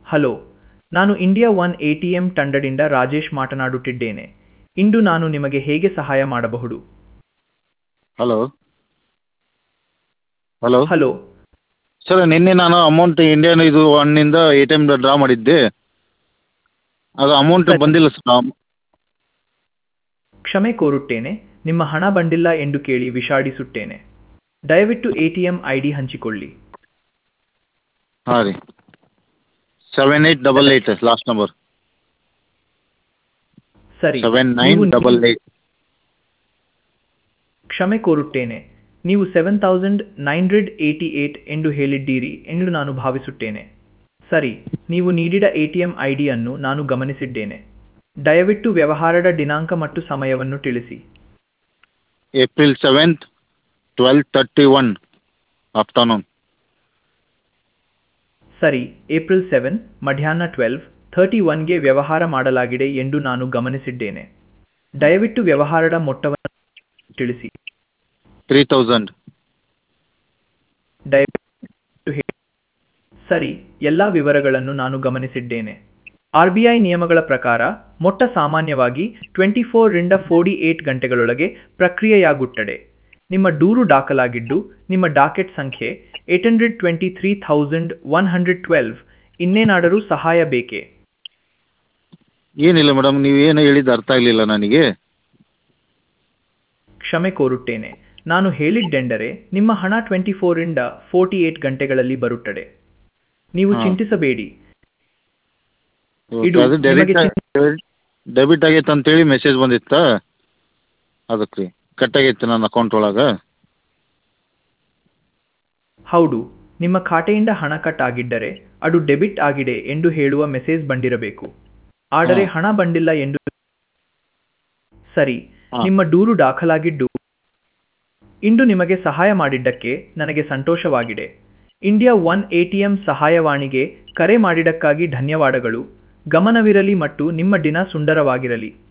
Hello ನಾನು India one A T M ತಂಡದಿಂದ ರಾಜೇಶ್ ಮಾತನಾಡುತ್ತಿದ್ದೇನೆ ಇಂದು ನಾನು ನಿಮಗೆ ಹೇಗೆ ಸಹಾಯ ಮಾಡಬಹುದು ಹಲೋ ಹಲೋ ಹಲೋ ಸರ್ ನಿನ್ನೆ ನಾನು ಅಮೌಂಟ್ ಇಂಡಿಯನ್ ಇದು ಒನ್ನಿಂದ ಎ ಟಿ ಎಮ್ ಡ್ರಾ ಮಾಡಿದ್ದೆ ಅದು ಅಮೌಂಟ್ ಸರಿ. ಬಂದಿಲ್ಲ ಸರ್ ಕ್ಷಮೆ ಕೋರುತ್ತೇನೆ ನಿಮ್ಮ ಹಣ ಬಂದಿಲ್ಲ ಎಂದು ಕೇಳಿ ವಿಷಾದಿಸುತ್ತೇನೆ ದಯವಿಟ್ಟು A T M I D ಹಂಚಿಕೊಳ್ಳಿ ಹಾಂ ರೀ seven eight double eight last number ಸರಿ ಸೆವೆನ್ ನೈನ್ ನೀವು- ಡಬಲ್ ಏಯ್ಟ್ ಕ್ಷಮೆ ಕೋರುತ್ತೇನೆ ನೀವು seven thousand nine hundred eighty eight ಎಂದು ಹೇಳಿದ್ದೀರಿ ಎಂದು ನಾನು ಭಾವಿಸುತ್ತೇನೆ ಸರಿ ನೀವು ನೀಡಿದ ಎ ಟಿ ಎಂ ಐ ಡಿಯನ್ನು ನಾನು ಗಮನಿಸಿದ್ದೇನೆ ದಯವಿಟ್ಟು ವ್ಯವಹಾರದ ದಿನಾಂಕ ಮತ್ತು ಸಮಯವನ್ನು ತಿಳಿಸಿ April seventh twelve thirty one afternoon ಸರಿ ಏಪ್ರಿಲ್ ಸೆವೆನ್ ಮಧ್ಯಾಹ್ನ ಟ್ವೆಲ್ವ್ ಥರ್ಟಿ ಒನ್ಗೆ ವ್ಯವಹಾರ ಮಾಡಲಾಗಿದೆ ಎಂದು ನಾನು ಗಮನಿಸಿದ್ದೇನೆ ದಯವಿಟ್ಟು ವ್ಯವಹಾರದ ಮೊತ್ತವನ್ನು ತಿಳಿಸಿ ತ್ರೀ ತೌಸಂಡ್ ದಯವಿಟ್ಟು ಹೇಳಿ ಸರಿ ಎಲ್ಲ ವಿವರಗಳನ್ನು ನಾನು ಗಮನಿಸಿದ್ದೇನೆ ಆರ್ ಬಿ ಐ ನಿಯಮಗಳ ಪ್ರಕಾರ ಮೊಟ್ಟ ಸಾಮಾನ್ಯವಾಗಿ ಟ್ವೆಂಟಿ ಫೋರ್ರಿಂದ ಫೋರ್ಟಿ ಏಟ್ ಗಂಟೆಗಳೊಳಗೆ ಪ್ರಕ್ರಿಯೆಯಾಗುತ್ತದೆ ನಿಮ್ಮ ದೂರು ದಾಖಲಾಗಿದ್ದು ನಿಮ್ಮ ಡಾಕೆಟ್ ಸಂಖ್ಯೆ eight hundred twenty three thousand one hundred twelve ಇನ್ನೇನಾದರೂ ಸಹಾಯ ಬೇಕೇ ಏನಿಲ್ಲ ಮೇಡಮ್ ನೀವು ಏನು ಹೇಳಿದ್ದು ಅರ್ಥ ಆಗಲಿಲ್ಲ ನನಗೆ ಕ್ಷಮೆ ಕೋರುತ್ತೇನೆ ನಾನು ಹೇಳಿದ್ದೆಂದರೆ ನಿಮ್ಮ ಹಣ ಟ್ವೆಂಟಿ ಫೋರಿಂದ ಫೋರ್ಟಿ ಏಟ್ ಗಂಟೆಗಳಲ್ಲಿ ಬರುತ್ತದೆ ನೀವು ಹಾ. ಚಿಂತಿಸಬೇಡಿ ಓಕೆ, ಇದು ಅದು ಡೆಬಿಟ್ ನಿಮಗೆ ಡೆಬಿಟ್ ಆಗೈತೆ ಅಂತೇಳಿ ಮೆಸೇಜ್ ಬಂದಿತ್ತಾ ಅದಕ್ಕೆ ರೀ ಕಟ್ ಆಗೈತೆ ನನ್ನ ಅಕೌಂಟ್ ಒಳಗೆ ಹೌದು ನಿಮ್ಮ ಖಾತೆಯಿಂದ ಹಣ ಕಟ್ ಆಗಿದ್ದರೆ ಅದು ಡೆಬಿಟ್ ಆಗಿದೆ ಎಂದು ಹೇಳುವ ಮೆಸೇಜ್ ಬಂದಿರಬೇಕು ಆದರೆ ಹಾ. ಹಣ ಬಂದಿಲ್ಲ ಎಂದು ಸರಿ ಹಾ. ನಿಮ್ಮ ದೂರು ದಾಖಲಾಗಿದ್ದು ಇಂದು ನಿಮಗೆ ಸಹಾಯ ಮಾಡಿದ್ದಕ್ಕೆ ನನಗೆ ಸಂತೋಷವಾಗಿದೆ ಇಂಡಿಯಾ ಒನ್ ಎಟಿಎಂ ಸಹಾಯವಾಣಿಗೆ ಕರೆ ಮಾಡಿದ್ದಕ್ಕಾಗಿ ಧನ್ಯವಾದಗಳು ಗಮನವಿರಲಿ ಮತ್ತು ನಿಮ್ಮ ದಿನ ಸುಂದರವಾಗಿರಲಿ